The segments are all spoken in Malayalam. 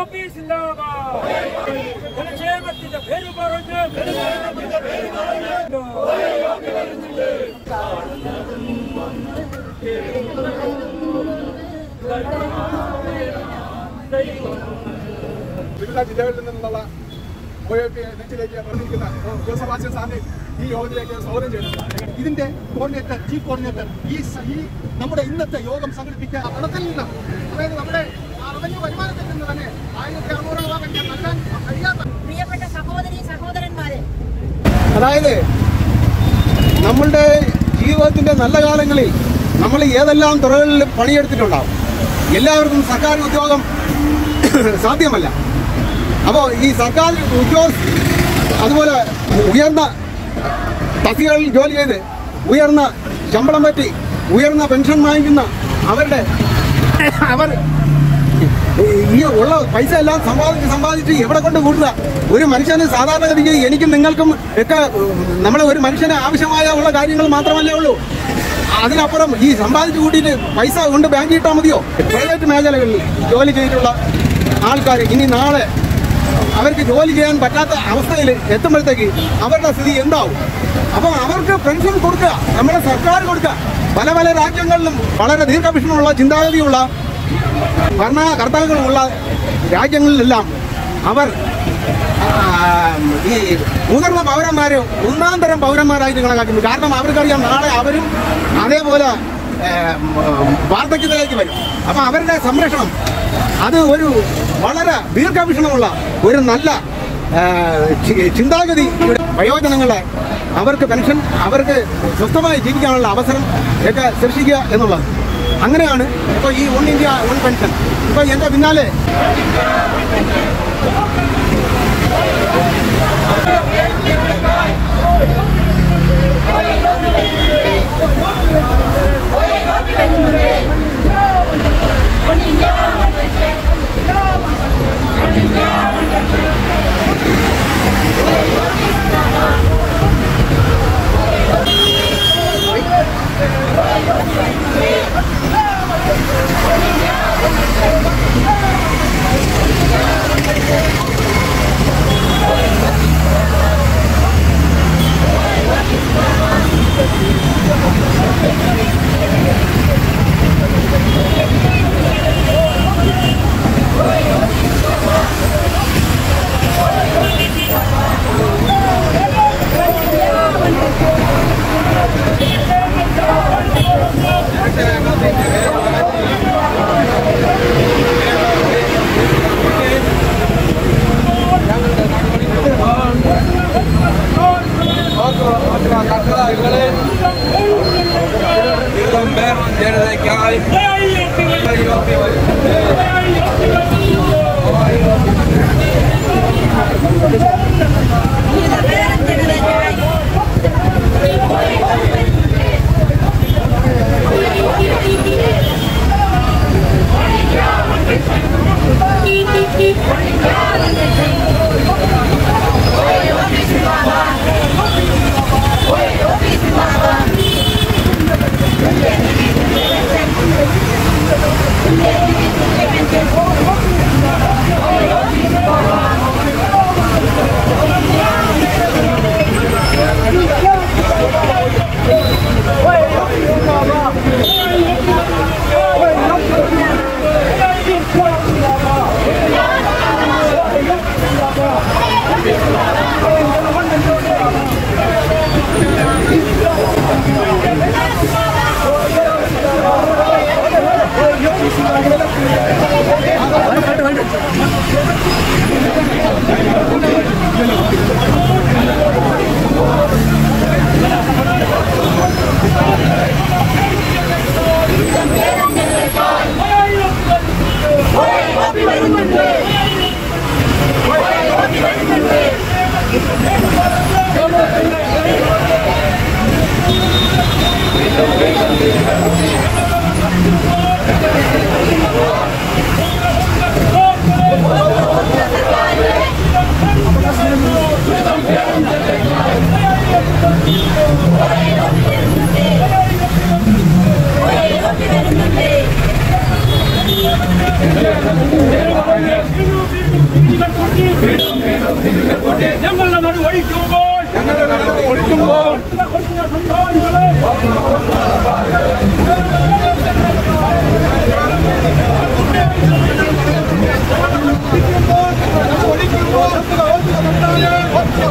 ഒപ്പി സിന്ദാബാദ് ജനക്ഷേമത്തിന്റെ പേര് പറഞ്ഞ് വിവിധ ജില്ലകളിൽ നിന്നുള്ള ഒ എ പി നെറ്റിലേക്ക് പറഞ്ഞിരിക്കുന്ന ജോസഫാശൻ സാറിനെ ഈ യോഗത്തിലേക്ക് സ്വാഗതം ചെയ്യുന്നു ഇതിന്റെ കോർഡിനേറ്റർ ചീഫ് കോർഡിനേറ്റർ ഈ സ- ഈ നമ്മുടെ ഇന്നത്തെ യോഗം സംഘടിപ്പിച്ച പണത്തിൽ നിന്ന് അതായത് നമ്മുടെ റവന്യൂ വരുമാനത്തിൽ നിന്ന് തന്നെ ആയിരത്തി അറുന്നൂറ് രൂപ വെച്ച് നൽകാൻ കഴിയാത്ത പ്രിയപ്പെട്ട സഹോദരി സഹോദരന്മാരെ അതായത് നമ്മളുടെ ജീവിതത്തിന്റെ നല്ല കാലങ്ങളിൽ നമ്മൾ ഏതെല്ലാം തുറകളിൽ പണിയെടുത്തിട്ടുണ്ടാവും എല്ലാവർക്കും സർക്കാർ ഉദ്യോഗം സാധ്യമല്ല അപ്പോൾ ഈ സർക്കാർ ഉദ്യോഗ അതുപോലെ ഉയർന്ന തസ്തികകളിൽ ജോലി ചെയ്ത് ഉയർന്ന ശമ്പളം പറ്റി ഉയർന്ന പെൻഷൻ വാങ്ങിക്കുന്ന അവരുടെ അവർ ഈ ഉള്ള പൈസ എല്ലാം സമ്പാദിച്ച് സമ്പാദിച്ച് എവിടെ കൊണ്ട് കൂട്ടുക ഒരു മനുഷ്യന് സാധാരണഗതിക്ക് എനിക്കും നിങ്ങൾക്കും ഒക്കെ നമ്മളെ ഒരു മനുഷ്യന് ആവശ്യമായ ഉള്ള കാര്യങ്ങൾ മാത്രമല്ലേ ഉള്ളൂ അതിനപ്പുറം ഈ സമ്പാദിച്ച് കൂട്ടിയിട്ട് പൈസ കൊണ്ട് ബാങ്കിൽ ഇട്ടാൽ മതിയോ പ്രൈവറ്റ് മേഖലകളിൽ ജോലി ചെയ്തിട്ടുള്ള ആൾക്കാർ ഇനി നാളെ അവർക്ക് ജോലി ചെയ്യാൻ പറ്റാത്ത അവസ്ഥയിൽ എത്തുമ്പോഴത്തേക്ക് അവരുടെ സ്ഥിതി എന്താവും അപ്പോൾ അവർക്ക് പെൻഷൻ കൊടുക്കുക നമ്മുടെ സർക്കാർ കൊടുക്കുക പല പല രാജ്യങ്ങളിലും വളരെ ദീർഘവീക്ഷണമുള്ള ചിന്താഗതിയുള്ള ഭരണകർത്താക്കളുമുള്ള രാജ്യങ്ങളിലെല്ലാം അവർ ആ, ഈ മുതിർന്ന പൗരന്മാരെ ഒന്നാം തരം പൗരന്മാരായിട്ട് കണക്കാക്കുന്നു കാരണം അവർക്കറിയാം നാളെ അവരും അതേപോലെ ഏ, വാർദ്ധക്യത്തിലേക്ക് വരും അപ്പം അവരുടെ സംരക്ഷണം അത് ഒരു വളരെ ദീർഘവീക്ഷണമുള്ള ഒരു നല്ല ആ, ചി- ചിന്താഗതി വയോജനങ്ങളെ അവർക്ക് പെൻഷൻ അവർക്ക് സ്വസ്ഥമായി ജീവിക്കാനുള്ള അവസരം ഒക്കെ സൃഷ്ടിക്കുക എന്നുള്ളത് അങ്ങനെയാണ് ഇപ്പോൾ ഈ വൺ ഇന്ത്യ വൺ പെൻഷൻ ഇപ്പോൾ എൻ്റെ പിന്നാലെ വരുന്നുണ്ട്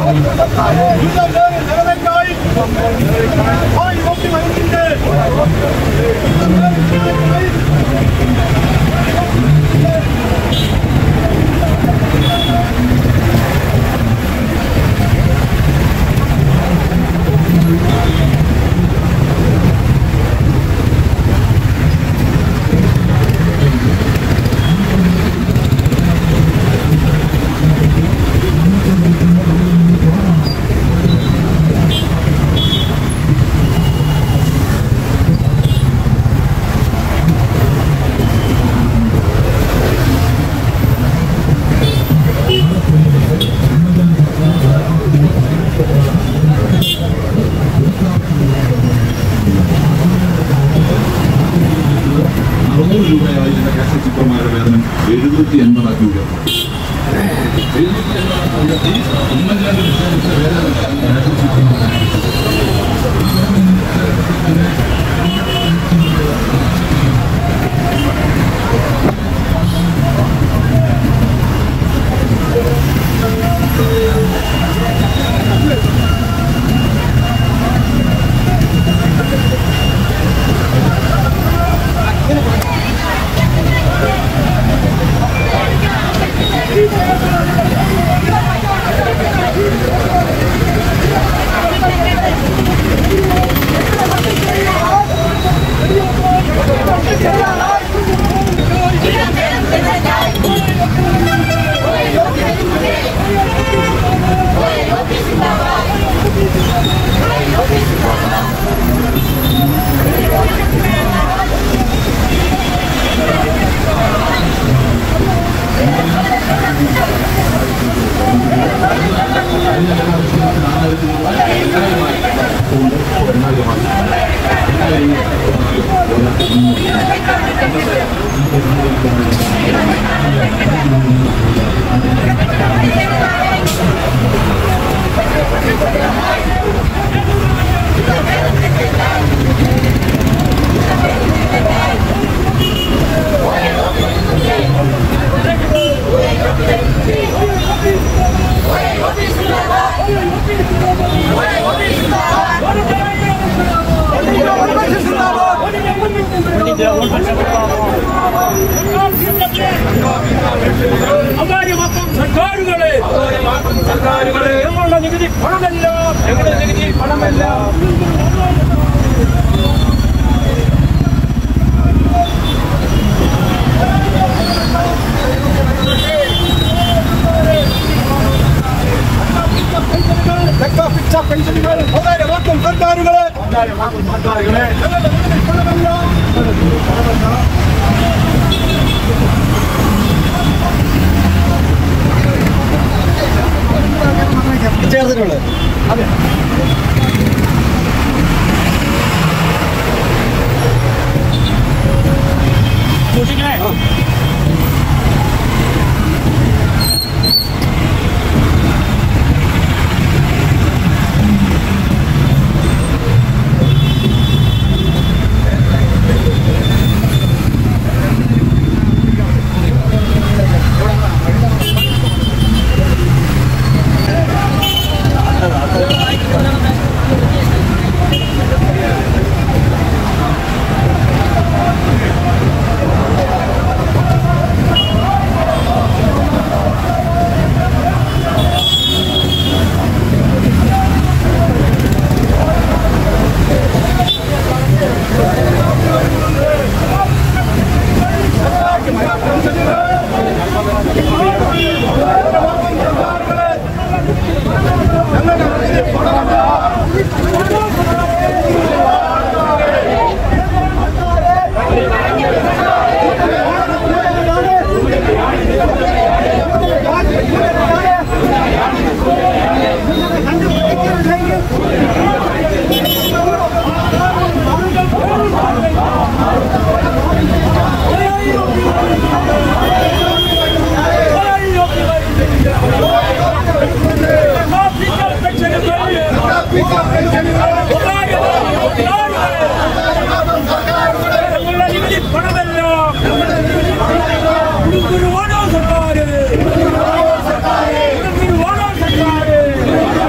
അറുന്നൂറ് രൂപയായിരുന്ന കാസറ്റ് ചിത്രമാരുടെ വേതനം എഴുന്നൂറ്റി എൺപതാക്കി ഉയർന്നു എഴുന്നൂറ്റി എൺപതാക്കി ഉയർത്തി ഉമ്മൻചാണ്ടി നിശ്ചയിച്ച വേതനമാണ് കാസറ്റ് ചിത്രമാരുടെ അപാരമാക്കും സർക്കാരുകളെ സർക്കാരുകളെ ഞങ്ങളുടെ നികുതി പണമല്ല ഞങ്ങളുടെ നികുതി പണമല്ല രക്തപിച്ച പെൻഷനുകൾ ഔദാര്യമാക്കും സർക്കാരുകളെ സർക്കാരുകളെ ചേർത്തിട്ടുള്ളത് അതെ ഞങ്ങളുടെ നികുതി പണമല്ല ഗുരുവാണോ സർക്കാര് ഗുരുവാണോ സർക്കാര്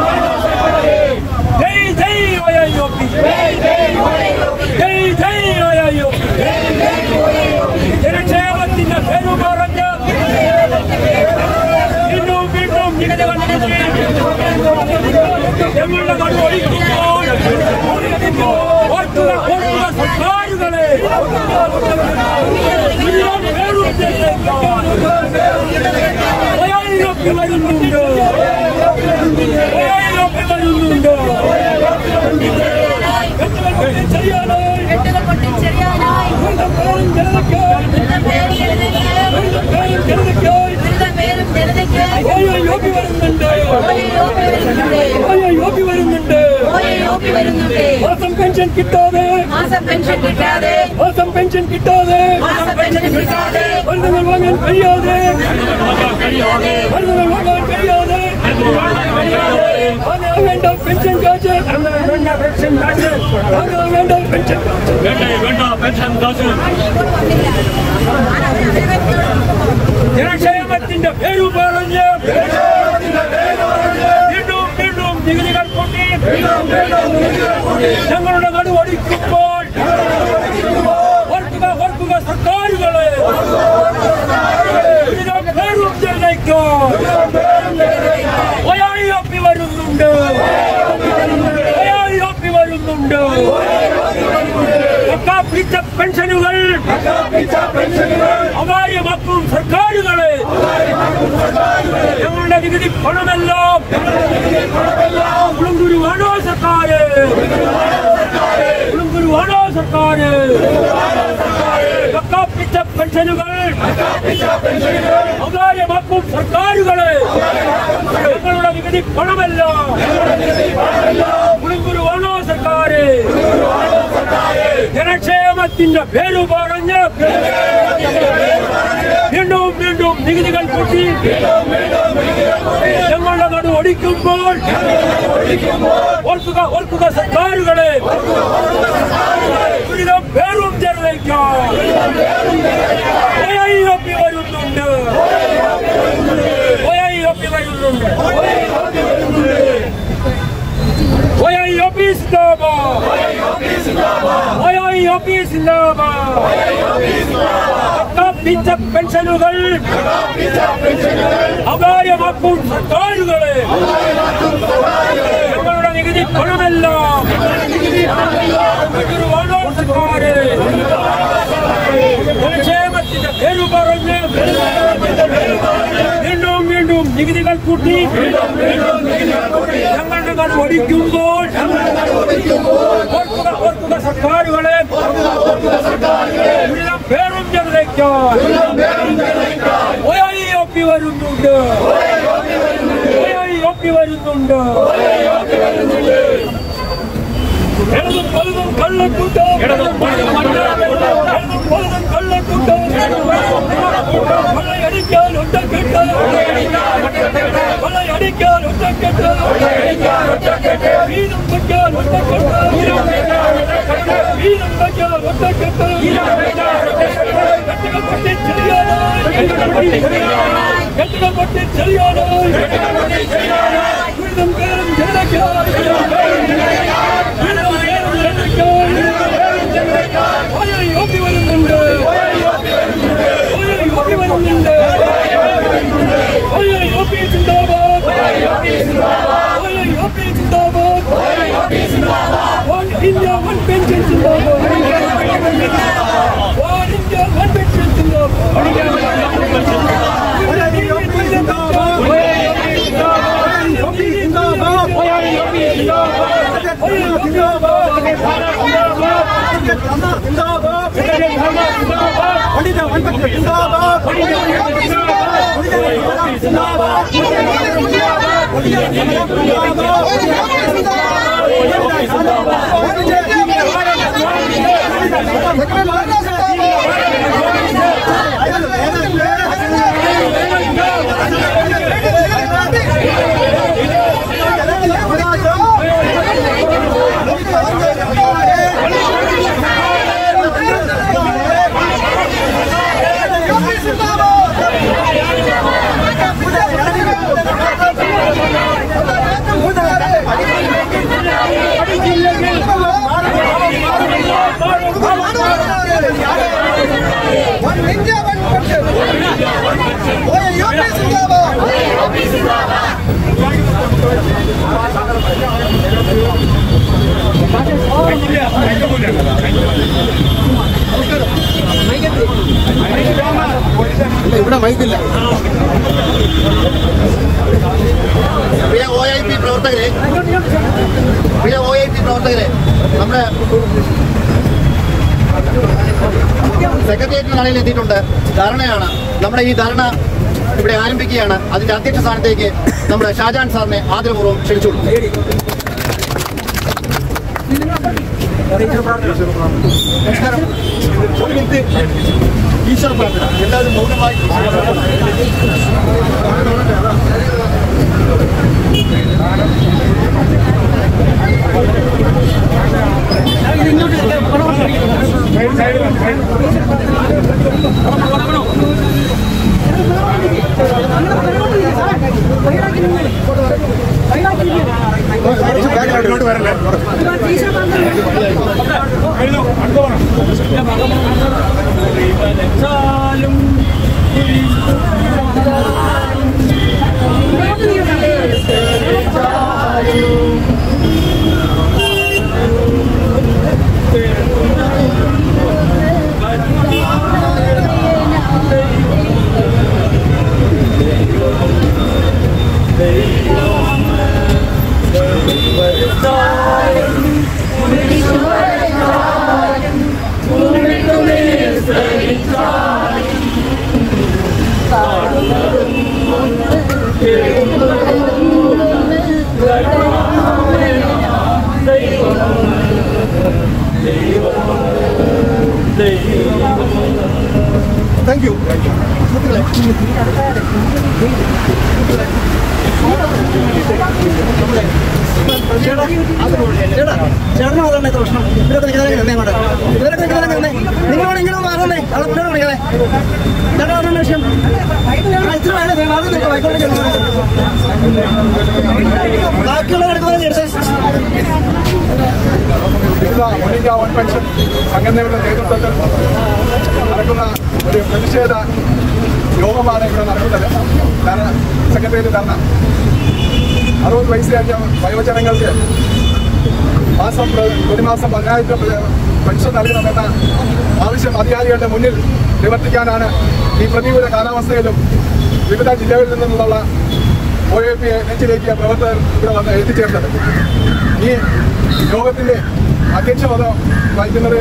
കണ്ടുപിടിക്കുമ്പോൾ ഓർക്കുക ഓർക്കുക സർക്കാരുകളെ മുഴുവൻ പേരും ഒയാളിലൊക്കെ വരുന്നുണ്ട് ഒയാളിലൊക്കെ വരുന്നുണ്ട് ചെയ്യാനായി കെട്ടുകൾ പൊട്ടിച്ചെറിയാനായി പേരും ജനതയ്ക്കായി ദുരിതം പേരും ജനതയ്ക്ക് പേരും ജനതയ്ക്കായി ദുരിതം പേരും ജനതയ്ക്ക് ഓയോ യോഗി വരുന്നുണ്ട് ഓയെ യോഗ്യ വരുന്നുണ്ട് ഓയോ യോഗി വരുന്നുണ്ട് ഓയെ യോഗ്യ വരുന്നുണ്ട് മാസം പെൻഷൻ കിട്ടാതെ മാസം പെൻഷൻ കിട്ടാതെ മാസം പെൻഷൻ കിട്ടാതെ മാസം പെൻഷൻ കിട്ടാതെ മരുന്നുകൾ വാങ്ങാൻ കഴിയാതെ മരുന്നുകൾ വാങ്ങാൻ കഴിയാതെ വാങ്ങാൻ വേണ്ട പെൻഷൻ കാശ് വേണ്ട പെൻഷൻ കാശ് വാങ്ങാൻ വേണ്ട പെൻഷൻ കാശ് വേണ്ട പെൻഷൻ കാശ് ജനക്ഷേമത്തിന്റെ പേരു പറഞ്ഞ് വീണ്ടും വീണ്ടും നികുതികൾ കൂട്ടി ഞങ്ങളുടെ നടു ഒടിക്കുമ്പോൾ ഓർക്കുക ഓർക്കുക സർക്കാരുകളെ ഇതിനെ പേരും ജനതയ്ക്കോ ഒയാളി വരുന്നുണ്ട് ഒയാളി വരുന്നുണ്ട് ഒക്കെ പിടിച്ച പെൻഷനുകൾ അപായമാക്കും സർക്കാരുകളെ ഞങ്ങളുടെ നികുതി പണമെല്ലാം കുളുങ്കുരുവാണോ സർക്കാര് കുളുങ്കുരുവാണോ സർക്കാര് ഒക്കെ പിടിച്ച പെൻഷനുകൾ അപായമാക്കും സർക്കാരുകളെ ഞങ്ങളുടെ നികുതി പണമെല്ലാം കുളുങ്കുരുവാണോ സർക്കാര് ജനക്ഷേമത്തിന്റെ പേരു പറഞ്ഞ് വീണ്ടും വീണ്ടും നികുതികൾ കൂട്ടി ഞങ്ങളുടെ നടു ഒടിക്കുമ്പോൾ ഓർക്കുക ഓർക്കുക സർക്കാരുകളെ ദുരിതം പേരും ജനതയ്ക്കാം ഒപ്പി വരുന്നുണ്ട് ഒപ്പി വരുന്നുണ്ട് ഒപ്പി സിന്ദാബാദ് ഒപ്പി സിന്ദാബാദ് പിച്ച പെൻഷനുകൾ അപായമാക്കും സർക്കാരുകളെ ഞങ്ങളുടെ നികുതി പണമെല്ലാം വാണോ സർക്കാര് ജനക്ഷേമത്തിന്റെ പേരു പറഞ്ഞ് വീണ്ടും വീണ്ടും നികുതികൾ കൂട്ടി ഞങ്ങളുടെ കട ഒടിക്കുമ്പോൾ ഓർക്കുക ഓർക്കുക സർക്കാരുകളെ ദുരിതം പേരും ജനതയ്ക്കാൻ ഒയായി ഒപ്പി വരുന്നുണ്ട് ഒയായി ഒപ്പി വരുന്നുണ്ട് ഇടതും പലതും കള്ളക്കൂട്ടം ഇടതും പലതും കള്ളക്കൂട്ടം കൊള്ളയടിക്കാൻ ഒറ്റക്കെട്ട് കൊള്ളയടിക്കാൻ ഒറ്റക്കെട്ട് വീതം വയ്ക്കാൻ ഒറ്റക്കെട്ട് വീതം വയ്ക്കാൻ ഒറ്റക്കെട്ട് കെട്ടുകൾ പൊട്ടി ചെറിയാനായി കെട്ടുകൾ പൊട്ടി ചെറിയാനായി ദുരിതം പേരും ജനതയ്ക്കായി ദുരിതം പേരും ജനതയ്ക്കായി ഒയായി ഒപ്പി വരുന്നുണ്ട് ഒയായി ഒപ്പി വരുന്നുണ്ട് ഒയായി ഒപ്പി സിന്ദാബാദ് ഒയായി ഒപ്പി സിന്ദാബാദ് One India, one pension Zimbabwe. One India, one pension Zimbabwe. One India, one country. Oye, yo pienso que va. ഇല്ല, ഇവിടെ മൈക്കില്ല പ്രിയ ഒ ഐ പി പ്രവർത്തകരെ പ്രിയ ഒ ഐ പി പ്രവർത്തകരെ നമ്മുടെ സെക്രട്ടേറിയറ്റ് നടയിൽ എത്തിയിട്ടുണ്ട് ധർണയാണ് നമ്മുടെ ഈ ധർണ ഇവിടെ ആരംഭിക്കുകയാണ് അതിന്റെ അധ്യക്ഷ സ്ഥാനത്തേക്ക് നമ്മുടെ ഷാജാൻ സാറിനെ ആദരപൂർവ്വം ക്ഷണിച്ചുള്ളൂ നമസ്കാരം ഒരു മിനിറ്റ് ഈശ്വര പ്രാർത്ഥന എല്ലാവരും മൗനമായി കുറച്ച് ബാക്കിലോട്ട് വരല്ലേ താങ്ക് യു ചേട്ടനോ അതന്നെ പ്രശ്നം ഇവരൊക്കെ നിൽക്കുന്നതിനെ നിന്നേ അങ്ങോട്ട് ഇവരൊക്കെ നിൽക്കുന്നതിനെ നിന്നേ നിങ്ങളോട് ഇങ്ങനെ മാറുന്നേ അവിടെ പിള്ളേർ വിളിക്കണേ ചേട്ടാ പറഞ്ഞ വിഷയം ആ, ഇത്ര വേണേ ദേ, വാതിൽ നിൽക്കാം, ആയിക്കോട്ടെ, ചെല്ലുന്നു. ബാക്കിയുള്ളവർ എടുക്കുന്നതിനെ എടുത്തേ വിവിധ ഓൾ ഇന്ത്യ വൺ പെൻഷൻ സംഘടനകളുടെ നേതൃത്വത്തിൽ നടക്കുന്ന ഒരു പ്രതിഷേധ യോഗമാണ് ഇവിടെ നടക്കുന്നത് ധർണ സെക്രട്ടേറിയറ്റ് ധർണ അറുപത് വയസ്സ് കഴിഞ്ഞ വയോജനങ്ങൾക്ക് മാസം പ്ര- പ്രതിമാസം പതിനായിരം പ്ര- പെൻഷൻ നൽകണമെന്ന ആവശ്യം അധികാരികളുടെ മുന്നിൽ നിവർത്തിക്കാനാണ് ഈ പ്രതികൂല കാലാവസ്ഥയിലും വിവിധ ജില്ലകളിൽ നിന്നുള്ള ഒ എ പി നെഞ്ചിലേക്ക് പ്രവർത്തകർ ഇവിടെ വന്ന് എത്തിച്ചേർന്നത് ഈ യോഗത്തിന്റെ അധ്യക്ഷ പദം വഹിക്കുന്നത്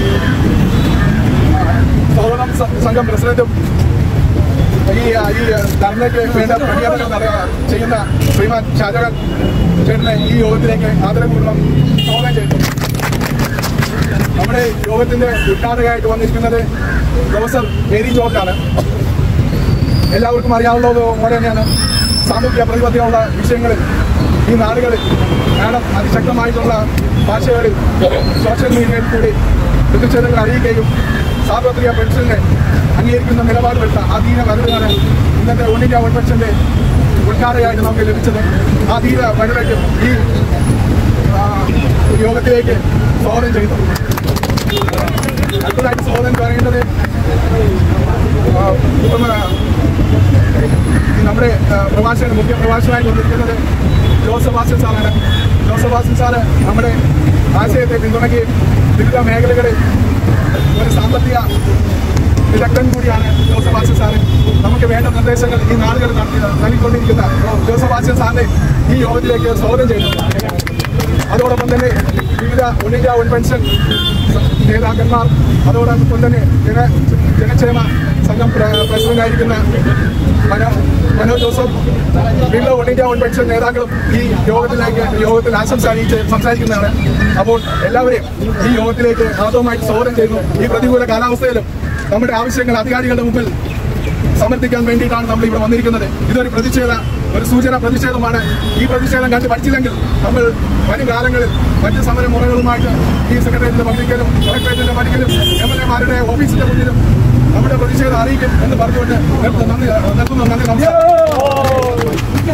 സഹോദരം സ- സംഘം പ്രസിഡന്റും ഈ ഈ ധർണയ്ക്ക് വേണ്ട ക്രമീകരണങ്ങൾ നട- ചെയ്യുന്ന ശ്രീമാൻ ഷാജഹാൻ ചേട്ടനെ ഈ യോഗത്തിലേക്ക് ആദരപൂർവ്വം സ്വാഗതം ചെയ്യുന്നു നമ്മുടെ യോഗത്തിന്റെ ഉദ്ഘാടകമായിട്ട് വന്നിരിക്കുന്നത് പ്രൊഫസർ മേരി ജോർജാണ് എല്ലാവർക്കും അറിയാവുന്നത് പോലെ തന്നെയാണ് സാമൂഹ്യ പ്രതിബദ്ധതയുള്ള വിഷയങ്ങളിൽ ഈ നാടുകളിൽ മാഡം അതിശക്തമായിട്ടുള്ള ഭാഷകളിൽ സോഷ്യൽ മീഡിയയിൽ കൂടി പ്രതിഷേധങ്ങൾ അറിയിക്കുകയും സാർവത്രിക പെൻഷനെ അംഗീകരിക്കുന്ന നിലപാടെടുത്ത ആ ധീര വനിതയാണ് ഇന്നത്തെ ഓൾ ഇന്ത്യ വൺ പെൻഷന്റെ ഉദ്ഘാടകമായിട്ട് നമുക്ക് ലഭിച്ചത് ആ ധീര വനിതയ്ക്കും ഈ ആ, യോഗത്തിലേക്ക് സ്വാഗതം ചെയ്യുന്നു അടുത്തതായിട്ട് സ്വാഗതം പറയേണ്ടത് ആ, ഇപ്പം ആ, ഈ നമ്മുടെ ആ, പ്രഭാഷകൻ മുഖ്യ പ്രഭാഷകനായി വന്നിരിക്കുന്നത് ജോസഫ് ആസൻ സാറാണ് ജോസഫ് ആസൻ സാറ് നമ്മുടെ ആശയത്തെ പിന്തുണയ്ക്കുകയും വിവിധ മേഖലകളിൽ ഒരു സാമ്പത്തിക വിദഗ്ധൻ കൂടിയാണ് ജോസഫ് ആസൻ സാറ് നമുക്ക് വേണ്ട നിർദ്ദേശങ്ങൾ ഈ നാടുകളിൽ നടത്തി നൽകിക്കൊണ്ടിരിക്കുന്ന ജോസഫ് ആസൻ സാറിനെ ഈ യോഗത്തിലേക്ക് സ്വാഗതം ചെയ്യുന്നു അതോടൊപ്പം തന്നെ വിവിധ ഉന്നത വൺ പെൻഷൻ നേതാക്കന്മാർ അതോടൊപ്പം തന്നെ ജന ജനക്ഷേമ സംഘം പ്ര- പ്രസിഡന്റായിരിക്കുന്ന മനോ മനോ ജോസഫ് വിവിധ ഉന്നത വൺ പെൻഷൻ നേതാക്കളും ഈ യോഗത്തിലേക്ക് യോഗത്തിൽ ആശംസ അറിയിച്ച് സംസാരിക്കുന്നതാണ് അപ്പോൾ എല്ലാവരെയും ഈ യോഗത്തിലേക്ക് ഹാർദവുമായിട്ട് സ്വാഗതം ചെയ്യുന്നു ഈ പ്രതികൂല കാലാവസ്ഥയിലും നമ്മുടെ ആവശ്യങ്ങൾ അധികാരികളുടെ മുമ്പിൽ സമർത്ഥിക്കാൻ വേണ്ടിയിട്ടാണ് നമ്മൾ ഇവിടെ വന്നിരിക്കുന്നത് ഇതൊരു പ്രതിഷേധ ഒരു സൂചന പ്രതിഷേധമാണ് ഈ പ്രതിഷേധം കണ്ട് പഠിച്ചില്ലെങ്കിൽ നമ്മൾ വരും കാലങ്ങളിൽ മറ്റ് സമര മുറകളുമായിട്ട് ഈ സെക്രട്ടേറിയറ്റിന്റെ പബ്ലിക്കലും കളക്ടറേറ്റിന്റെ പടിക്കലും എം എൽ എമാരുടെ ഓഫീസിന്റെ മുന്നിലും നമ്മുടെ പ്രതിഷേധം അറിയിക്കും എന്ന് പറഞ്ഞുകൊണ്ട് നിർത്തുന്നു. നന്ദി നിർത്തുന്നു നന്ദി നമസ്കാരം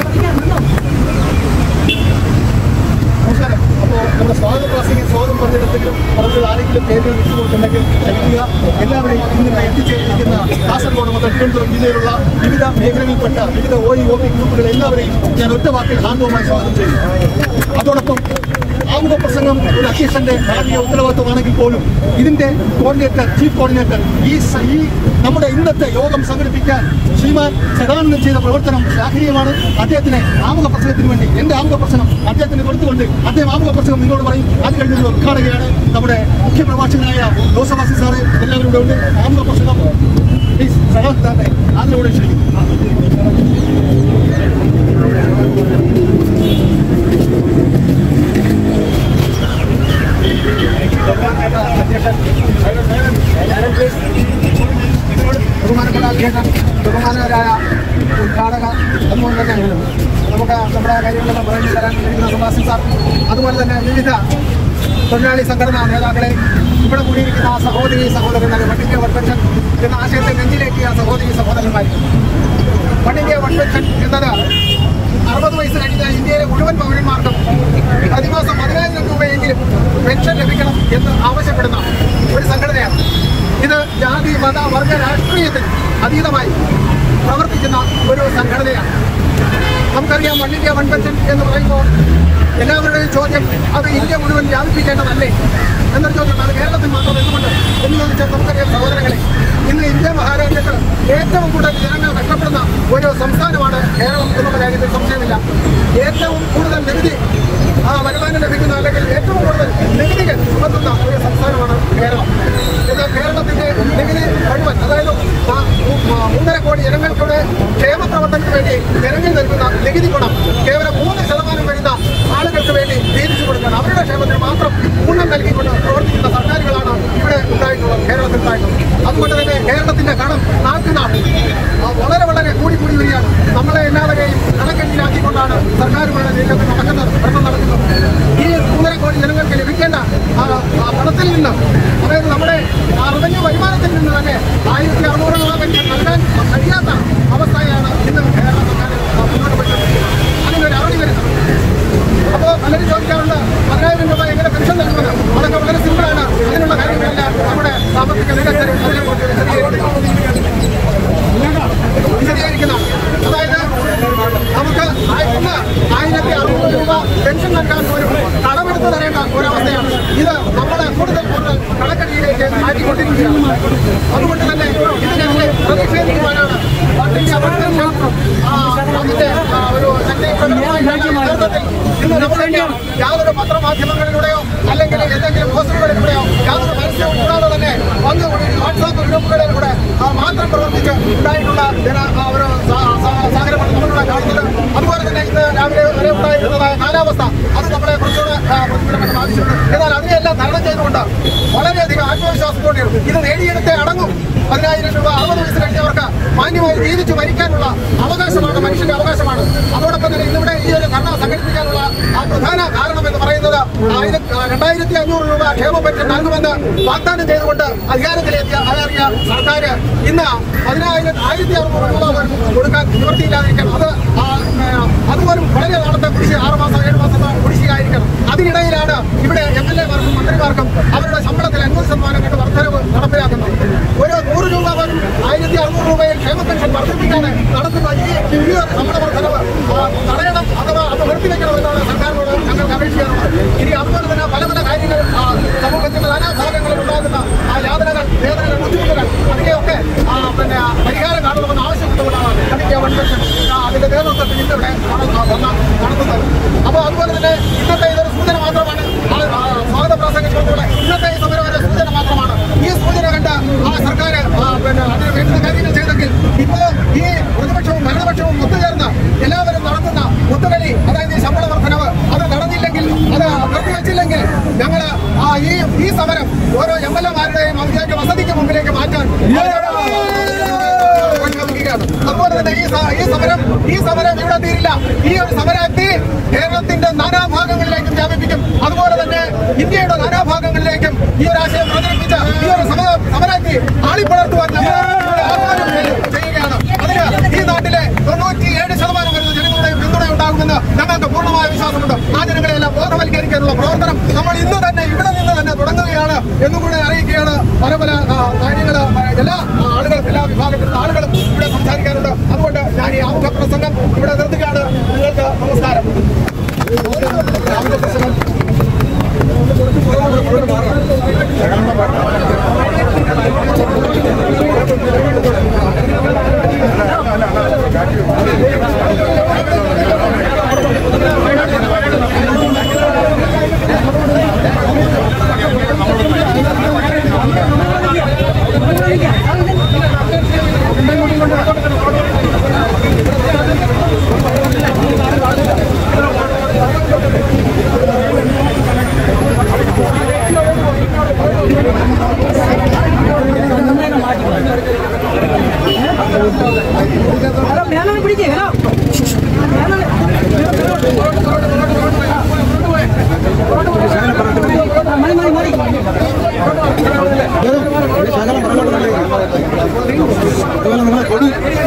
നമസ്കാരം അപ്പോൾ നമ്മുടെ സ്വാഗത പ്രാസിംഗ് സ്വാഗതം പറഞ്ഞിടത്തേക്കും പറഞ്ഞത് ആരെങ്കിലും പേരുകൾ വിട്ടുപോയിട്ടുണ്ടെങ്കിൽ ക്ഷമിക്കുക എല്ലാവരെയും ഇന്നിവിടെ എത്തിച്ചേർന്നിരിക്കുന്ന കാസർഗോഡ് മുതൽ തിരുവനന്തപുരം ജില്ലയിലുള്ള വിവിധ മേഖലകളിൽപ്പെട്ട വിവിധ ഒ ഇ ഒ പി ഗ്രൂപ്പുകൾ എല്ലാവരെയും ഞാൻ ഒറ്റ വാക്കിൽ ഹാർദവുമായി സ്വാഗതം ചെയ്യുന്നു അതോടൊപ്പം ആമുഖ പ്രസംഗം ഒരു അധ്യക്ഷന്റെ ധാർമ്മിക ഉത്തരവാദിത്വമാണെങ്കിൽ പോലും ഇതിന്റെ കോർഡിനേറ്റർ ചീഫ് കോർഡിനേറ്റർ ഈ സ- ഈ നമ്മുടെ ഇന്നത്തെ യോഗം സംഘടിപ്പിക്കാൻ ശ്രീമാൻ സദാനന്ദൻ ചെയ്ത പ്രവർത്തനം ശ്ലാഘനീയമാണ് അദ്ദേഹത്തിന് ആമുഖ പ്രസംഗത്തിന് വേണ്ടി എന്റെ ആമുഖ പ്രസംഗം അദ്ദേഹത്തിന് കൊടുത്തുകൊണ്ട് അദ്ദേഹം ആമുഖ പ്രസംഗം നിങ്ങളോട് പറയും അത് കഴിഞ്ഞ ഉദ്ഘാടകയാണ് നമ്മുടെ മുഖ്യ പ്രഭാഷകനായ ജോസഫാസി സാറ് എല്ലാവരും ഇവിടെ ഉണ്ട് ആമുഖ പ്രസംഗം പ്ലീസ് സദാനന്ദനെ അതിലൂടെ ക്ഷണിക്കുന്നു ബഹുമാനപ്പെട്ട അധ്യക്ഷൻ ബഹുമാനരായ ഉദ്ഘാടക അതുപോലെ തന്നെ നമുക്ക് നമ്മുടെ കാര്യങ്ങളൊക്കെ പറഞ്ഞു തരാൻ കഴിയുന്ന സുഭാഷൻ സാർ അതുപോലെ തന്നെ വിവിധ തൊഴിലാളി സംഘടനാ നേതാക്കളെ ഇവിടെ കൂടിയിരിക്കുന്ന സഹോദരി സഹോദരന്മാരെ വണ്ടിന്റെ വൺപെൻഷൻ എന്ന ആശയത്തെ നെഞ്ചിലേക്കിയ സഹോദരി സഹോദരന്മാർ വണ്ടിന്റെ വൺപെൻഷൻ എന്നത് അറുപത് വയസ്സ് കഴിഞ്ഞ ഇന്ത്യയിലെ മുഴുവൻ പൗരന്മാർക്കും പ്രതിമാസം പതിനായിരം രൂപയെങ്കിലും പെൻഷൻ ലഭിക്കണം എന്ന് ആവശ്യപ്പെടുന്ന ഒരു സംഘടനയാണ് ഇത് ജാതി മത വർഗ രാഷ്ട്രീയത്തിന് അതീതമായി പ്രവർത്തിക്കുന്ന ഒരു സംഘടനയാണ് നമുക്കറിയാം വൺ ഇന്ത്യ വൺ പെൻഷൻ എന്ന് പറയുമ്പോൾ എല്ലാവരുടെയും ചോദ്യം അത് ഇന്ത്യ മുഴുവൻ വ്യാപിപ്പിക്കേണ്ടതല്ലേ എന്നൊരു ചോദ്യം അത് കേരളത്തിൽ മാത്രം എന്തുകൊണ്ട് എന്ന് ചോദിച്ചാൽ നമുക്കറിയാം സഹോദരങ്ങളെ ഇന്ന് ഇന്ത്യ മഹാരാജ്യത്ത് ഏറ്റവും കൂടുതൽ ജനങ്ങൾ കഷ്ടപ്പെടുന്ന ഒരു സംസ്ഥാനമാണ് കേരളം എന്നുള്ള കാര്യത്തിൽ സംശയമില്ല ഏറ്റവും കൂടുതൽ നികുതി ആ വരുമാനം ലഭിക്കുന്ന അല്ലെങ്കിൽ ഏറ്റവും കൂടുതൽ നികുതികൾ ചുമത്തുന്ന ഒരു സംസ്ഥാനമാണ് കേരളം ഇത് കേരളത്തിന്റെ നികുതി മുഴുവൻ അതായത് ആ മൂ- ആ മൂന്നര കോടി ജനങ്ങൾക്കൂടെ ക്ഷേമ പ്രവർത്തനത്തിന് വേണ്ടി ജനങ്ങൾ നൽകുന്ന നികുതി ഗുണം കേവലം മൂന്ന് ശതമാനം വരുന്ന ആളുകൾക്ക് വേണ്ടി വീതിച്ചു കൊടുക്കണം അവരുടെ ക്ഷേമത്തിന് മാത്രം ഊന്നൽ നൽകിക്കൊണ്ട് പ്രവർത്തിക്കുന്ന സർക്കാരുകളാണ് ഇവിടെ ഉണ്ടായിട്ടുള്ളത് കേരളത്തിൽ ഉണ്ടായിട്ടുള്ളത് അതുകൊണ്ട് തന്നെ കേരളത്തിന്റെ കടം നാൾക്ക് നാൾ ആ, വളരെ വളരെ കൂടി കൂടി വരികയാണ് നമ്മളെ എല്ലാവരെയും കണക്കെട്ടിലാക്കിക്കൊണ്ടാണ് സർക്കാരുകളുടെ നീക്കത്തിൽ നടക്കുന്നത് ഭരണം നടക്കുന്നത് ഈ മൂന്നര കോടി ജനങ്ങൾക്ക് ലഭിക്കേണ്ട ആ, ആ പണത്തിൽ നിന്ന് അതായത് നമ്മുടെ ആ റവന്യൂ വരുമാനത്തിൽ നിന്ന് തന്നെ ആയിരത്തി അറുന്നൂറ് രൂപ പെൻഷൻ നൽകാൻ കഴിയാത്ത അവസ്ഥയാണ് ഇന്ന് കേരള സർക്കാർ ആ, മുന്നോട്ട് പോയിക്കൊണ്ടിരിക്കുന്നത് അതിനൊരു അറുതി വരുന്നത് അപ്പോൾ പലരും ചോദിക്കാറുണ്ട് പതിനായിരം രൂപ എങ്ങനെ പെൻഷൻ നൽകുന്നത് അതൊക്കെ വളരെ സിമ്പിളാണ് അതിനുള്ള കാര്യങ്ങളെല്ലാം നമ്മുടെ സാമ്പത്തിക വിദഗ്ധർ അതിനെക്കുറിച്ച് വിശദീകരിക്കുന്നു. വിശദീകരിക്കുന്ന അതായത് നമുക്ക് ആ- ഇന്ന് ആയിരത്തി അറുന്നൂറ് രൂപ പെൻഷൻ നൽകാൻ പോലും കടമെടുത്ത് തരേണ്ട ഒരവസ്ഥയാണ് ഇത് നമ്മളെ കൂടുതൽ കൂടുതൽ കടക്കടിയിലേക്ക് മാറ്റിക്കൊണ്ടിരിക്കുകയാണ് അതുകൊണ്ട് തന്നെ ഇതിനെതിരെ പ്രതിഷേധിക്കുവാനാണ് പാർട്ടിന്റെ അഭ്യർത്ഥന ആ, അതിന്റെ ആ, ഒരു ശക്തി പ്രകടനമായിട്ടുള്ള നേതൃത്വത്തിൽ ഇന്ന് നമ്മുടെ യാതൊരു പത്രമാധ്യമങ്ങളിലൂടെയോ അല്ലെങ്കിൽ എന്തെങ്കിലും പോസ്റ്ററുകളിലൂടെയോ യാതൊരു പരസ്യവും കൂടാതെ തന്നെ വന്ന് വാട്സാപ്പ് ഗ്രൂപ്പുകളിലൂടെ ആ, മാത്രം പ്രവർത്തിച്ച് ഉണ്ടായിട്ടുള്ള ജന ആ, ഒരു സാ- സാ- സാഹചര്യമാണ് നമ്മളിവിടെ കാണുന്നത് അതുപോലെ തന്നെ ഇന്ന് രാവിലെ വരെ ഉണ്ടായിരുന്നതായ കാലാവസ്ഥ അത് നമ്മളെ കുറച്ചുകൂടെ ആ, പ്രതികൂലമായിട്ട് ബാധിച്ചിട്ടുണ്ട് എന്നാൽ അതിനെല്ലാം തരണം ചെയ്തുകൊണ്ട് വളരെയധികം ആത്മവിശ്വാസത്തോടെ ഇത് നേടിയെടുത്തേ അടങ്ങും പതിനായിരം രൂപ അറുപത് വയസ്സ് കഴിഞ്ഞവർക്ക് മാന്യമായി ജീവിച്ചു മരിക്കാനുള്ള അവകാശമാണ് മനുഷ്യന്റെ അവകാശമാണ് അതോടൊപ്പം തന്നെ ഇന്നിവിടെ ഈ ഒരു ധർണ സംഘടിപ്പിക്കാനുള്ള ആ പ്രധാന കാരണം എന്ന് പറയുന്നത് ആയിരം ആ, രണ്ടായിരത്തി അഞ്ഞൂറ് രൂപ ക്ഷേമ പെൻഷൻ നൽകുമെന്ന് വാഗ്ദാനം ചെയ്തുകൊണ്ട് അധികാരത്തിലെത്തിയ അതറിയ സർക്കാർ ഇന്ന് പതിനായിരം ആയിരത്തി അറുന്നൂറ് രൂപ പോലും കൊടുക്കാൻ നിവൃത്തിയില്ലാതിരിക്കണം അത് ആ, ആ, അതുപോലും വളരെ നാളത്തെ കുടിശ്ശിക ആറ് മാസം ഏഴ് മാസത്തെ കുടിശ്ശികയായിരിക്കണം അതിനിടയിലാണ് ഇവിടെ എം എൽ എമാർക്കും മന്ത്രിമാർക്കും അവരുടെ ശമ്പളത്തിൽ അൻപത് ശതമാനം കൊണ്ട് വർധനവ് നടപ്പിലാക്കുന്നത് ഒരു നൂറ് രൂപ പോലും ആയിരത്തി അറുന്നൂറ് രൂപയിൽ ക്ഷേമ പെൻഷൻ വർദ്ധിപ്പിക്കാതെ നടത്തുന്ന ഈ ഈ ഒരു ശമ്പള വർധനവ് ആ, തടയണം അഥവാ അത് നിർത്തിവെക്കണമെന്നാണ് സർക്കാരിനോട് ഞങ്ങൾക്ക് അപേക്ഷിക്കാറുള്ളത് ഇനി അതുപോലെ തന്നെ പല പല കാര്യങ്ങൾ ആ, സമൂഹത്തിന്റെ നാനാഭാഗങ്ങളിൽ ഉണ്ടാകുന്ന ആ യാതനകൾ വേദനകൾ ബുദ്ധിമുട്ടുകൾ അതിനെയൊക്കെ ആ, പിന്നെ പരിഹാരം കാണണമെന്ന് ആവശ്യപ്പെട്ടുകൊണ്ടാണ് കമ്മിറ്റി വൺ പെൻഷൻ അതിന്റെ നേതൃത്വത്തിൽ ഇന്നിവിടെ നട- വന്ന നടത്തുന്നത് അപ്പോൾ അതുപോലെ തന്നെ ഇന്നത്തെ ഇതൊരു സൂചന മാത്രമാണ് ആ, ആ, സ്വാഗത പ്രാസംഗിച്ചുകൊണ്ടുള്ള ഇന്നത്തെ ഈ സമരം ഒരു സൂചന മാത്രമാണ് ഈ സൂചന കണ്ട ആ സർക്കാർ ആ, പിന്നെ അതിന് വേണ്ടുന്ന കാര്യങ്ങൾ ചെയ്തെങ്കിൽ ഇപ്പോ ഈ പ്രതിപക്ഷവും ഭരണപക്ഷവും ഒത്തുചേർന്ന് എല്ലാവരും നടത്തുന്ന ഒത്തുകളി അതായത് ഈ ശമ്പള വർധനവ് അത് നടന്നില്ലെങ്കിൽ അത് നിർത്തിവെച്ചില്ലെങ്കിൽ ഞങ്ങൾ ആ ഈ ഈ സമരം ഓരോ എം എൽ എമാരുടെയും ഔദ്യോഗിക വസതിക്ക് മുമ്പിലേക്ക് മാറ്റാൻ പ്രഖ്യാപിക്കുകയാണ്. അതുപോലെ തന്നെ ഈ സ- ഈ സമരം ഈ സമരം ഇവിടെ തീരില്ല ഈ ഒരു സമരാഗ്നി കേരളത്തിന്റെ നാനാഭാഗങ്ങളിലേക്കും വ്യാപിപ്പിക്കും അതുപോലെ തന്നെ ഇന്ത്യയുടെ നാനാഭാഗങ്ങളിലേക്കും ഈ ഒരു ആശയം പ്രചരിപ്പിച്ച ഈ ഒരു സമര സമരാഗ്നി ആളിപ്പടർത്തുവാൻ ഞങ്ങൾ ഇവിടെ ആഹ്വാനം ചെയ്യുകയാണ് അതിന് ഈ നാട്ടിലെ തൊണ്ണൂറ്റിയേഴ് ശതമാനം വരുന്ന ജനങ്ങളുടെ പിന്തുണ ഉണ്ടാകുമെന്ന് ഞങ്ങൾക്ക് പൂർണ്ണമായ വിശ്വാസമുണ്ട് ആ ജനങ്ങളെല്ലാം ബോധവൽക്കരിക്കാനുള്ള പ്രവർത്തനം നമ്മൾ ഇന്ന് തന്നെ ഇവിടെ നിന്ന് തന്നെ തുടങ്ങുകയാണ് എന്നുകൂടെ അറിയിക്കുകയാണ് പല പല കാര്യങ്ങൾ എല്ലാ ആ, ആളുകളും എല്ലാ വിഭാഗത്തിലുള്ള ആളുകളും ഇവിടെ സംസാരിക്കാറുണ്ട് അതുകൊണ്ട് ഞാൻ ഈ ആമുഖ പ്രസംഗം ഇവിടെ നിർത്തുകയാണ് നിങ്ങൾക്ക് നമസ്കാരം ആമുഖ പ്രസംഗം അതുപോലെ നമ്മുടെ കൊടി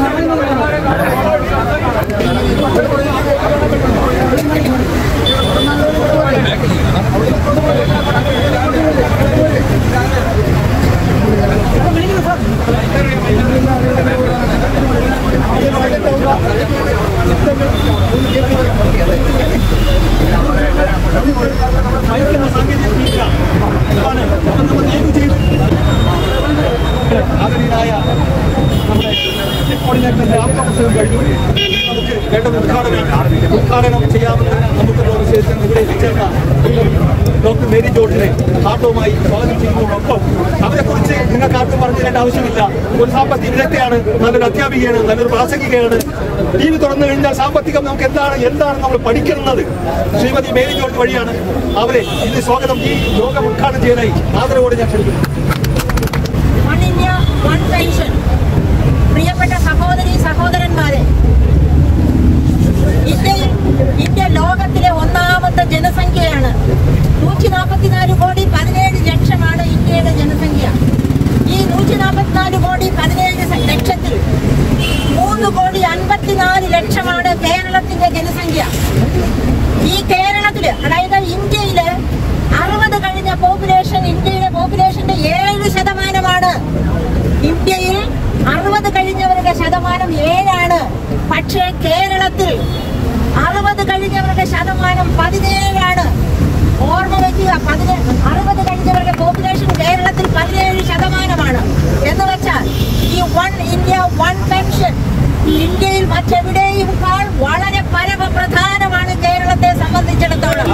ആദരണീയനായ നമ്മുടെ കോർഡിനേറ്ററിന്റെ ആത്മഹത്യം കഴിഞ്ഞു നമുക്ക് വേണ്ടത് ഉദ്ഘാടനം ഉദ്ഘാടനം ചെയ്യാമെന്ന് നമുക്ക് വിശേഷം ഇവിടെ എത്തിച്ചേർന്ന ഡോക്ടർ മേരി ജോർജിനെ ഹാർട്ടവുമായി സ്വാഗതം ചെയ്യുന്നതോടൊപ്പം അവരെക്കുറിച്ച് നിങ്ങൾക്ക് ആർക്കും പറഞ്ഞു തരേണ്ട ആവശ്യമില്ല ഒരു സാമ്പത്തിക വിദഗ്ധയാണ് നല്ലൊരു അധ്യാപികയാണ് നല്ലൊരു പ്രാസംഗികയാണ് ടി വി തുറന്നു കഴിഞ്ഞാൽ സാമ്പത്തികം നമുക്ക് എന്താണ് എന്താണ് നമ്മൾ പഠിക്കുന്നത് ശ്രീമതി മേരി ജോർജ് വഴിയാണ് അവരെ ഇത് സ്വാഗതം ഈ യോഗം ഉദ്ഘാടനം ചെയ്യാനായി ആദരവോടെ ഞാൻ ക്ഷണിക്കുന്നു വൺ ഇന്ത്യ വൺ പെൻഷൻ പ്രിയപ്പെട്ട സഹോദരി സഹോദരന്മാരെ ഇന്ത്യയിൽ ഇന്ത്യ ലോകത്തിലെ ഒന്നാമത്തെ ജനസംഖ്യയാണ് നൂറ്റി നാൽപ്പത്തിനാല് കോടി പതിനേഴ് ലക്ഷമാണ് ഇന്ത്യയുടെ ജനസംഖ്യ ഈ നൂറ്റി നാൽപ്പത്തിനാല് കോടി പതിനേഴ് സ- ലക്ഷത്തിൽ മൂന്ന് കോടി അൻപത്തിനാല് ലക്ഷമാണ് കേരളത്തിന്റെ ജനസംഖ്യ ഈ കേരളത്തില് അതായത് ഇന്ത്യയില് അറുപത് കഴിഞ്ഞ പോപ്പുലേഷൻ ഇന്ത്യയിലെ പോപ്പുലേഷന്റെ ഏഴ് ശതമാനമാണ് ഇന്ത്യയിൽ അറുപത് കഴിഞ്ഞവരുടെ ശതമാനം ഏഴാണ് പക്ഷേ കേരളത്തിൽ അറുപത് കഴിഞ്ഞവരുടെ ശതമാനം പതിനേഴാണ് ഓർമ്മ വയ്ക്കുക പതിനേ അറുപത് കഴിഞ്ഞവരുടെ പോപ്പുലേഷൻ കേരളത്തിൽ പതിനേഴ് ശതമാനമാണ് എന്ന് വെച്ചാൽ ഈ വൺ ഇന്ത്യ വൺ പെൻഷൻ ഇന്ത്യയിൽ മറ്റെവിടെയുംക്കാൾ വളരെ പരമപ്രധാനമാണ് കേരളത്തെ സംബന്ധിച്ചിടത്തോളം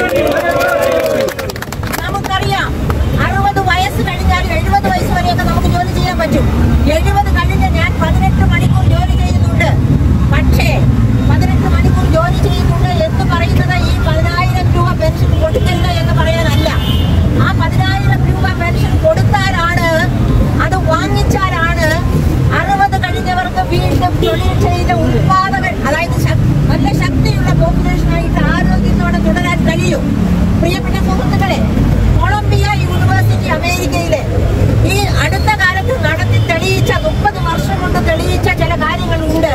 നമുക്കറിയാം അറുപത് വയസ്സ് കഴിഞ്ഞാൽ എഴുപത് വയസ്സ് വരെയൊക്കെ നമുക്ക് ജോലി ചെയ്യാൻ പറ്റും എഴുപത് കഴിഞ്ഞ് ഞാൻ പതിനെട്ട് മണിക്കൂർ ജോലി ചെയ്യുന്നുണ്ട് പക്ഷേ പതിനെട്ട് മണിക്കൂർ ജോലി ചെയ്യുന്നുണ്ട് എന്ന് പറയുന്നത് ഈ പതിനായിരം രൂപ പെൻഷൻ കൊടുക്കരുത് എന്ന് പറയാനല്ല ആ പതിനായിരം രൂപ പെൻഷൻ കൊടുത്താലാണ് അത് വാങ്ങിച്ചാലാണ് അറുപത് കഴിഞ്ഞവർക്ക് വീണ്ടും തൊഴിൽ ചെയ്ത ഉത്പാദകൻ അതായത് ശക്- നല്ല ശക്തിയുള്ള പോപ്പുലേഷനായിട്ട് ആരോഗ്യത്തോടെ തുടരാൻ കഴിയും പ്രിയപ്പെട്ട സുഹൃത്തുക്കളെ കൊളംബിയ യൂണിവേഴ്സിറ്റി അമേരിക്കയിലെ ഈ അടുത്ത കാലത്ത് നടത്തി തെളിയിച്ച മുപ്പത് വർഷം കൊണ്ട് തെളിയിച്ച ചില കാര്യങ്ങളുണ്ട്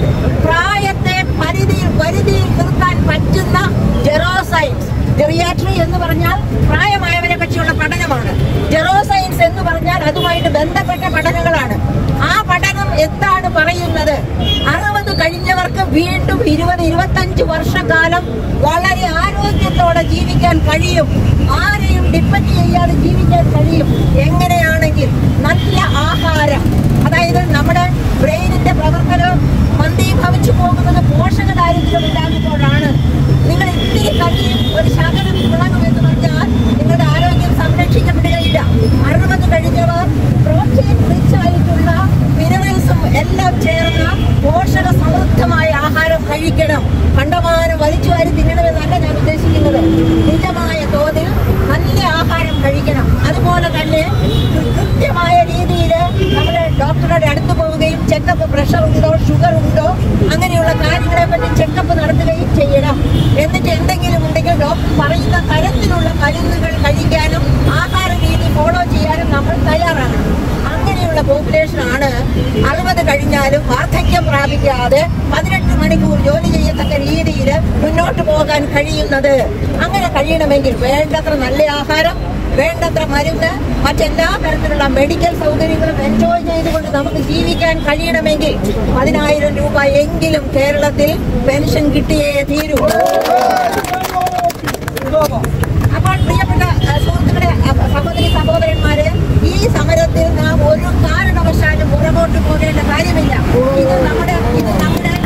പ്രായത്തെ പരിധിയിൽ പരിധിയിൽ നിർത്താൻ പറ്റുന്ന ജെറോസൈൻസ് ജെറിയാട്രി എന്ന് പറഞ്ഞാൽ പ്രായമായവരെ പറ്റിയുള്ള പഠനമാണ് ജെറോസൈൻസ് എന്ന് പറഞ്ഞാൽ അതുമായിട്ട് ബന്ധപ്പെട്ട പഠനങ്ങളാണ് ആ പഠനം എന്താണ് പറയുന്നത് അറുപത് കഴിഞ്ഞവർക്ക് വീണ്ടും ഇരുപത് ഇരുപത്തഞ്ച് വർഷക്കാലം വളരെ ആരോഗ്യത്തോടെ ജീവിക്കാൻ കഴിയും ആരെയും ഡിപ്പെൻഡ് ചെയ്യാതെ ജീവിക്കാൻ കഴിയും എങ്ങനെയാണെങ്കിൽ നല്ല ആഹാരം അതായത് നമ്മുടെ ബ്രെയിനിന്റെ പ്രവർത്തനം മന്ദീഭവിച്ചു പോകുന്നത് പോഷക ദാരിദ്ര്യം ഉണ്ടാകുമ്പോഴാണ് നിങ്ങൾ ഇത്തിരി കഞ്ഞിയും ഒരു ശകലം മുളകും എന്ന് പറഞ്ഞാൽ നിങ്ങളുടെ ആരോഗ്യം സംരക്ഷിക്കപ്പെടുകയില്ല അറുപത് കഴിഞ്ഞവർ പ്രോട്ടീൻ റിച്ച് ആയിട്ടുള്ള മിനറൽസും എല്ലാം ചേർന്ന പോഷക സമൃദ്ധമായ ആഹാരം കഴിക്കണം കണ്ടമാനം വലിച്ചു വാരി തിന്നണമെന്നല്ല ഞാൻ ഉദ്ദേശിക്കുന്നത് നിജമായ തോതിൽ നല്ല ആഹാരം കഴിക്കണം അതുപോലെ തന്നെ കൃത്യമായ രീതിയിൽ നമ്മൾ ഡോക്ടറുടെ അടുത്ത് പോവുകയും ചെക്കപ്പ് പ്രഷർ ഉണ്ടോ ഷുഗർ ഉണ്ടോ അങ്ങനെയുള്ള കാര്യങ്ങളെ പറ്റി ചെക്കപ്പ് നടത്തുകയും ചെയ്യണം എന്നിട്ട് എന്തെങ്കിലും ഉണ്ടെങ്കിൽ ഡോക്ടർ പറയുന്ന തരത്തിലുള്ള മരുന്നുകൾ കഴിക്കാനും ആഹാര രീതി ഫോളോ ചെയ്യാനും നമ്മൾ തയ്യാറാണ് അങ്ങനെയുള്ള പോപ്പുലേഷൻ ആണ് അറുപത് കഴിഞ്ഞാലും വാർദ്ധക്യം പ്രാപിക്കാതെ പതിനെട്ട് മണിക്കൂർ ജോലി ചെയ്യത്തക്ക രീതിയിൽ മുന്നോട്ട് പോകാൻ കഴിയുന്നത് അങ്ങനെ കഴിയണമെങ്കിൽ വേണ്ടത്ര നല്ല ആഹാരം വേണ്ടത്ര മരുന്ന് മറ്റെല്ലാ തരത്തിലുള്ള മെഡിക്കൽ സൗകര്യങ്ങളും എൻജോയ് ചെയ്തുകൊണ്ട് നമുക്ക് ജീവിക്കാൻ കഴിയണമെങ്കിൽ പതിനായിരം രൂപ എങ്കിലും കേരളത്തിൽ പെൻഷൻ കിട്ടിയേ തീരൂ അപ്പോൾ പ്രിയപ്പെട്ട അഹ്, സുഹൃത്തുക്കളെ അഹ്, സഹോദരി സഹോദരന്മാരെ ഈ സമരത്തിൽ നാം ഒരു കാരണവശാലും പുറകോട്ട് പോകേണ്ട കാര്യമില്ല ഇത് നമ്മുടെ ഇത് നമ്മുടെ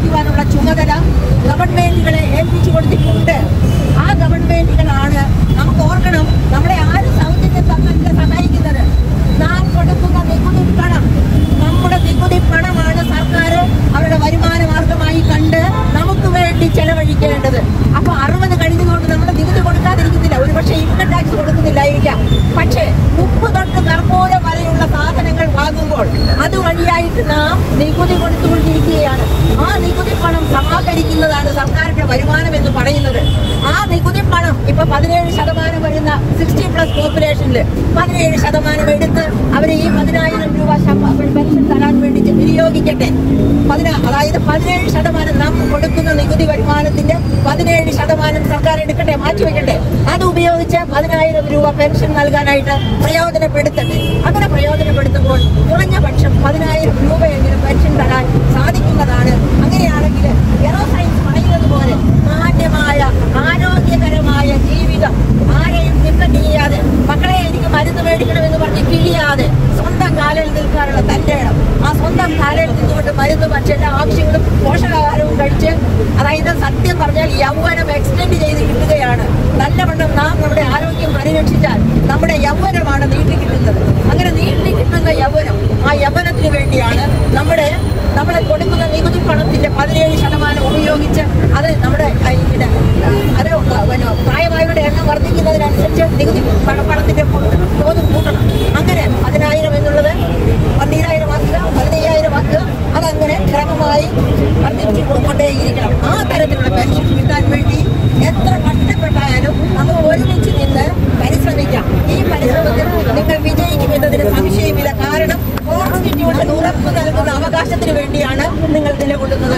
സംരക്ഷിക്കുവാനുള്ള ചുമതല ഗവൺമെന്റുകളെ ഏൽപ്പിച്ചു കൊടുത്തിട്ടുണ്ട് ആ ഗവൺമെന്റുകളാണ് നമുക്ക് ഓർക്കണം നമ്മളെ ആരും സൗജന്യം തന്നല്ല സഹായിക്കുന്നത് നാം കൊടുക്കുന്ന നികുതി പണം നമ്മുടെ നികുതി പണമാണ് സർക്കാർ അവരുടെ വരുമാന മാർഗമായി കണ്ട് നമുക്ക് വേണ്ടി ചെലവഴിക്കേണ്ടത് അപ്പൊ അറുപത് കഴിഞ്ഞതുകൊണ്ട് നമ്മൾ നികുതി കൊടുക്കാതിരിക്കുന്നില്ല ഒരു പക്ഷേ ഇൻകം ടാക്സ് കൊടുക്കുന്നില്ലായിരിക്കാം പക്ഷേ ഉപ്പ് തൊട്ട് കർപ്പൂരം വരെയുള്ള സാധനങ്ങൾ വാങ്ങുമ്പോൾ അതുവഴിയായിട്ട് നാം നികുതി കൊടുത്തുകൊണ്ടിരിക്കുകയാണ് ആ നികുതി പണം സമാഹരിക്കുന്നതാണ് സർക്കാരിന്റെ വരുമാനം എന്ന് പറയുന്നത് ആ നികുതി പണം ഇപ്പൊ പതിനേഴ് ശതമാനം വരുന്ന സിക്സ്റ്റി പ്ലസ് പോപ്പുലേഷനിൽ പതിനേഴ് ശതമാനം എടുത്ത് അവരെ ഈ പതിനായിരം രൂപ ശമ്പ- പെൻഷൻ തരാൻ വേണ്ടി വിനിയോഗിക്കട്ടെ പതിനാ അതായത് പതിനേഴ് ശതമാനം നാം കൊടുക്കുന്ന നികുതി വരുമാനത്തിന്റെ പതിനേഴ് ശതമാനം സർക്കാർ എടുക്കട്ടെ മാറ്റിവെക്കട്ടെ അത് ഉപയോഗിച്ച് പതിനായിരം രൂപ പെൻഷൻ നൽകാനായിട്ട് പ്രയോജനപ്പെടുത്തട്ടെ അങ്ങനെ പ്രയോജനപ്പെടുത്തുമ്പോൾ കുറഞ്ഞ പക്ഷം പതിനായിരം രൂപയെങ്കിലും പെൻഷൻ തരാൻ സാധിക്കുന്നതാണ് അങ്ങനെയാണെങ്കിൽ എറോ സയൻസ് പറയുന്നത് പോലെ മാന്യമായ ആരോഗ്യകരമായ ജീവിതം ആരെയും ഡിപ്പെൻഡ് ചെയ്യാതെ മക്കളെ എനിക്ക് മരുന്ന് മേടിക്കണമെന്ന് പറഞ്ഞ് കിഴിയാതെ സ്വന്തം കാലിൽ നിൽക്കാനുള്ള തന്റെ ഇടം ആ സ്വന്തം കാലിൽ നിന്നുകൊണ്ട് മരുന്ന് മറ്റെല്ലാ ആവശ്യങ്ങളും പോഷകാഹാരവും കഴിച്ച് അതായത് സത്യം പറഞ്ഞാൽ യൗവനം എക്സ്റ്റെൻഡ് ചെയ്ത് കിട്ടുകയാണ് നല്ലവണ്ണം നാം നമ്മുടെ ആരോഗ്യം പരിരക്ഷിച്ചാൽ നമ്മുടെ യൗവനമാണ് നീട്ടി കിട്ടുന്നത് അങ്ങനെ നീട്ടി കിട്ടുന്ന യൗവനം ആ യൗവനത്തിന് വേണ്ടിയാണ് നമ്മുടെ നമ്മളെ കൊടുക്കുന്ന നികുതി പണത്തിന്റെ പതിനേഴ് ശതമാനം ഉപയോഗിച്ച് അത് നമ്മുടെ ആ, പിന്നെ, ആ, അത് പിന്നെ പ്രായമായവരുടെ എണ്ണം വർദ്ധിക്കുന്നതിനനുസരിച്ച് നികുതി പണ- പണത്തിന്റെ തോത് കൂട്ടണം അങ്ങനെ പതിനായിരം എന്നുള്ളത് പന്തീരായിരം ആക്കുക പതിനയ്യായിരം ആക്കുക അതങ്ങനെ ക്രമമായി വർദ്ധിച്ചു കൊണ്ടേയിരിക്കണം ആ തരത്തിലുള്ള പെൻഷൻ കിട്ടാൻ വേണ്ടി എത്ര കഷ്ടപ്പെട്ടായാലും നമുക്ക് ഒരുമിച്ച് നിന്ന് പരിശ്രമിക്കാം ഈ പരിശ്രമത്തിൽ നിങ്ങൾ വിജയിക്കുമെന്നതിന് സംശയമില്ല കാരണം കോൺസ്റ്റിറ്റ്യൂഷൻ ഉറപ്പ് നൽകുന്ന അവകാശത്തിന് വേണ്ടിയാണ് നിങ്ങൾ നിലകൊള്ളുന്നത്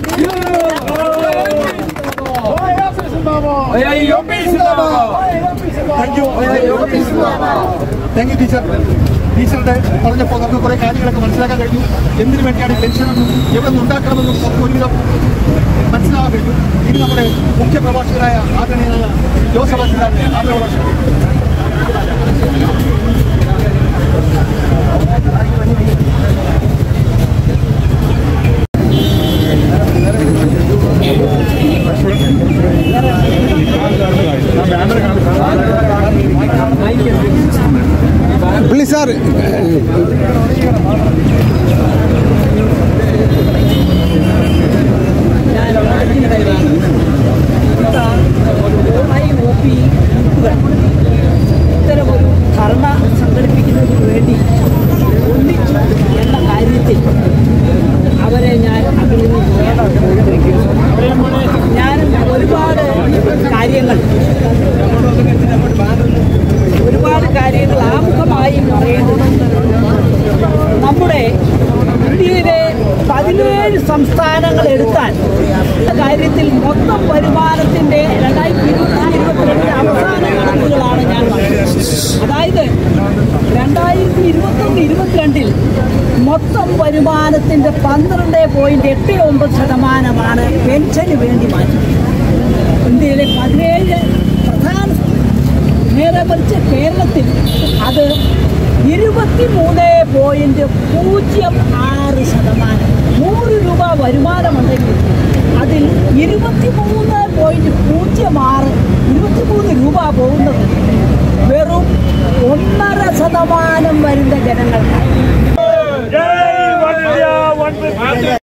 thank you thank you teacher ടീച്ചറുടെ പറഞ്ഞപ്പോൾ നമുക്ക് കുറേ കാര്യങ്ങളൊക്കെ മനസ്സിലാക്കാൻ കഴിഞ്ഞു എന്തിനു വേണ്ടിയാണ് പെൻഷനെന്നും എവിടെ നിന്ന് ഉണ്ടാക്കണമെന്നും നമുക്ക് ഒരുവിധം മനസ്സിലാക്കാൻ കഴിഞ്ഞു ഇനി നമ്മുടെ മുഖ്യ പ്രഭാഷകനായ ആദരണീയനായ ജോസഫ് അച്ഛനാണ് ആദരവ് പ്ലീസ് സാർ ഇത്തരമൊരു ധർണ സംഘടിപ്പിക്കുന്നതിന് വേണ്ടി ഒന്നിച്ചു എന്ന കാര്യത്തിൽ അവരെ ഞാൻ അഭിനന്ദിക്കുകയാണ് ഞാൻ ഒരുപാട് കാര്യങ്ങൾ ഒരുപാട് കാര്യങ്ങൾ ആമുഖമായി പറയേണ്ടതുണ്ട് നമ്മുടെ ഇന്ത്യയിലെ പതിനേഴ് സംസ്ഥാനങ്ങൾ എടുത്താൽ ഈ കാര്യത്തിൽ മൊത്തം വരുമാനത്തിന്റെ രണ്ടായിരത്തി ഇരുപത്തി ഇരുപത്തിരണ്ടിലെ അവസാന കണക്കുകളാണ് ഞാൻ പറഞ്ഞത് അതായത് രണ്ടായിരത്തി ഇരുപത്തൊന്ന് ഇരുപത്തിരണ്ടിൽ മൊത്തം വരുമാനത്തിന്റെ പന്ത്രണ്ട് പോയിന്റ് എട്ട് ഒമ്പത് ശതമാനമാണ് പെൻഷന് വേണ്ടി മാറ്റി ഇന്ത്യയിലെ പതിനേഴ് പ്രധാന നേരെ മറിച്ച് കേരളത്തിൽ അത് ഇരുപത്തി മൂന്ന് പോയിന്റ് പൂജ്യം ആറ് ശതമാനം നൂറ് രൂപ വരുമാനമുണ്ടെങ്കിൽ അതിൽ ഇരുപത്തി മൂന്ന് പോയിന്റ് പൂജ്യം ആറ് ഇരുപത്തി മൂന്ന് രൂപ പോകുന്നത് വെറും ഒന്നര ശതമാനം വരുന്ന ജനങ്ങൾക്കാണ് ജയ് വന്ധ്യ വന്ധ്യ